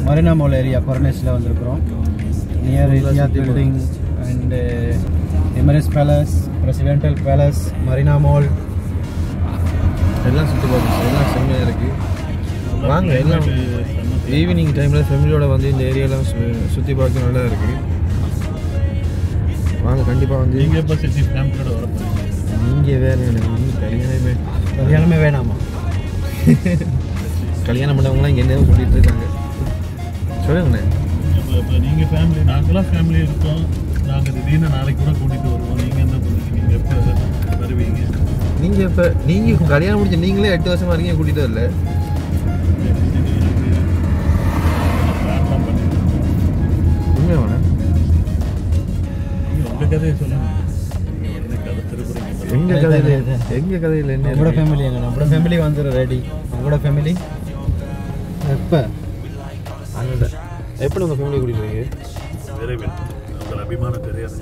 Marina mall area கொரனேஸில் வந்திருக்கிறோம் near India building and Emirates Palace Presidential Palace Marina Mall எல்லாம் சுற்றி பார்க்கணும் எல்லாம் செம்மையாக இருக்குது வாங்க எல்லாம் ஈவினிங் டைமில் ஃபேமிலியோட வந்து இந்த ஏரியாலாம் சுற்றி பார்க்க நல்லா இருக்குது வாங்க கண்டிப்பாக வந்து நீங்க எப்ப சிட்டி ஃபேமிலியோட வர போறீங்க நீங்கள் வேறு எனக்கு இன்னும் கல்யாணமே கல்யாணமே வேணாமா கல்யாணம் பண்ணவங்களாம் இங்கே என்ன சொல்லிட்டு இருக்காங்க சொல்லுங்கண்ணே இப்ப இப்ப நீங்க ஃபேமிலி நாங்களாம் ஃபேமிலி இருக்கோம் நாங்க திடீர்னு நாளைக்கு கூட கூட்டிட்டு வருவோம் நீங்க என்ன பண்ணுவீங்க நீங்க எப்ப வருவீங்க நீங்கள் இப்போ நீங்கள் கல்யாணம் முடிச்சு நீங்களே எட்டு வருஷமா இருக்கீங்க கூட்டிகிட்டு வரல பிளான்லாம் பண்ணிட்டு உண்மையாண்ணே நீங்க உங்க கதையை சொல்லுங்க நீங்க உடனே கதை திருப்புறீங்க எங்கள் கதையில் எங்கள் கதையில் என்ன உங்களோட இருக்கு? ஃபேமிலி எங்க நம்மளோட ஃபேமிலி வந்துடும் ரெடி உங்களோட ஃபேமிலி எப்போ அங்கே எப்படி உங்கள் ஃபேமிலி கூட்டிகிட்டு வரீங்க விரைவில் உங்கள் அபிமானம் தெரியாது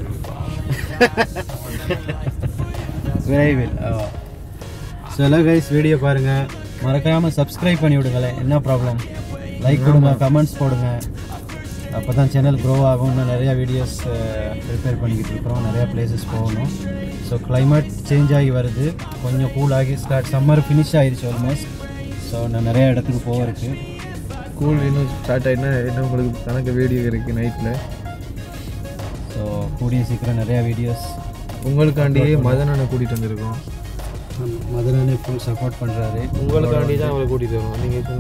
விரைவில் சில கைஸ் வீடியோ பாருங்கள் மறக்காமல் சப்ஸ்கிரைப் பண்ணி விடுங்களேன் என்ன ப்ராப்ளம் லைக் கொடுங்க கமெண்ட்ஸ் போடுங்க அப்போ தான் சேனல் க்ரோ ஆகும் இன்னும் நிறையா வீடியோஸ் ப்ரிப்பேர் பண்ணிக்கிட்டு இருக்கிறோம் நிறையா பிளேசஸ் போகணும் ஸோ climate சேஞ்ச் ஆகி வருது கொஞ்சம் கூல் ஆகி ஸ்டார்ட் சம்மர் ஃபினிஷ் ஆயிடுச்சு ஆல்மோஸ்ட் ஸோ நான் நிறையா இடத்துக்கு போக இருக்கு ஸ்கூல் இன்னும் ஸ்டார்ட் ஆகிட்டுனா இன்னும் உங்களுக்கு கணக்கு வீடியோ இருக்குது நைட்டில் ஸோ கூடிய சீக்கிரம் நிறையா வீடியோஸ் உங்களுக்காண்டியே மதனனை கூட்டிகிட்டு வந்திருக்கோம் மதுரனே ஃபுல் சப்போர்ட் பண்ணுறாரு உங்களுக்காண்டி தான் அவரை கூட்டிகிட்டு வருவோம் நீங்கள்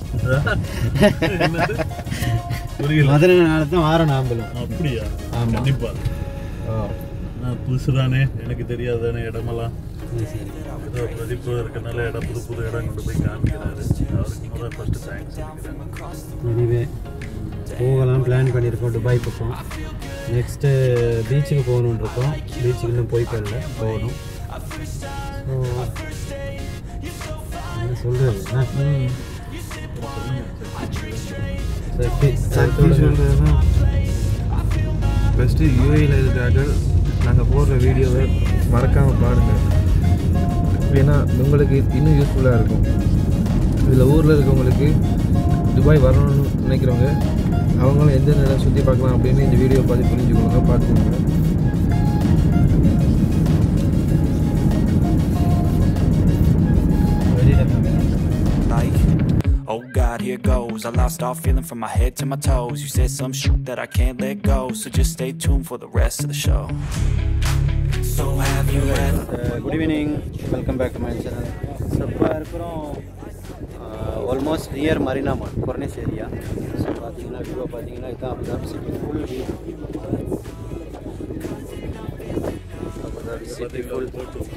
புரியல மதுரனால தான் வாரம் நாம்பலும் அப்படியா ஆமா. கண்டிப்பா ஓ நான் புதுசு தானே எனக்கு தெரியாதானே இடமெல்லாம் ஏதோ பிரதீப் இருக்கனால இடம் புது புது இடம் கொண்டு போய் காமிக்கிறாரு அவருக்கு முதல் ஃபர்ஸ்ட் தேங்க்ஸ் சொல்லிக்கிறேன் எனிவே போகலாம் பிளான் பண்ணியிருக்கோம் துபாய் பக்கம் நெக்ஸ்ட்டு பீச்சுக்கு போகணுன்னு இருக்கோம் பீச்சுக்கு இன்னும் போய் போயிடல போகணும் ஸோ என்ன சொல்கிறது சக்தி சொல்கிறதுனா ஃபஸ்ட்டு யூஏயில் இருக்கிறார்கள் நாங்கள் போடுற வீடியோவை மறக்காமல் பாருங்கள் ஏன்னா உங்களுக்கு இன்னும் யூஸ்ஃபுல்லாக இருக்கும் இதில் ஊரில் இருக்கவங்களுக்கு துபாய் வரணும்னு நினைக்கிறவங்க அவங்களும் எந்த இடம் சுற்றி பார்க்கலாம் அப்படின்னு இந்த வீடியோ பார்த்து புரிஞ்சுக்கோங்க பார்த்துக்கோங்க like Oh God, here goes I lost all feeling from my head to my toes You said some shit that I can't let go So just stay tuned for the rest of the show So have you ever good evening welcome back to my channel so இப்போ இருக்கிறோம் almost near Marina Mall Corniche area so பார்த்தீங்கன்னா வியூவை பார்த்தீங்கன்னா இதுதான் Abu Dhabi city full view Abu Dhabi city full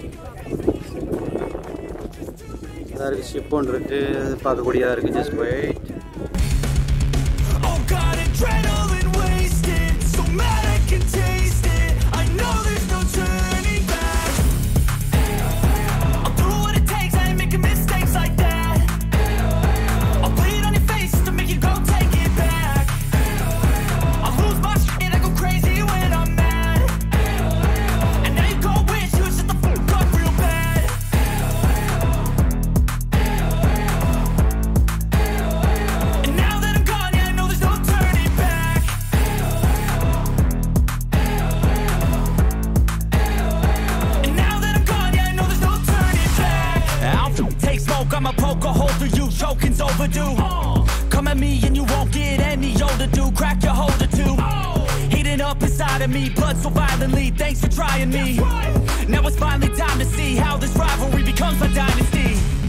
இதாக இருக்குது ship ஒன்று இருக்குது பார்க்கக்கூடியதாக இருக்குது just wait Oh God, adrenaline wasted So mad I can taste it I know there's no turning back I'll do what it takes, I ain't making mistakes like that I'll bleed on your face just to make you go take it back I lose my shit, I go crazy when I'm mad And now you go wish you would shut the fuck up real bad And now that I'm gone, yeah, I know there's no turning back. And now that I'm gone, yeah, I know there's no turning back. I'll take smoke, I'ma poke a hole through you, choking's overdue. Come at me and you won't get any older, dude. Crack your holder too. Heating up inside of me, blood so violently. Thanks for trying me. Now it's finally time to see how this rivalry becomes my dynasty.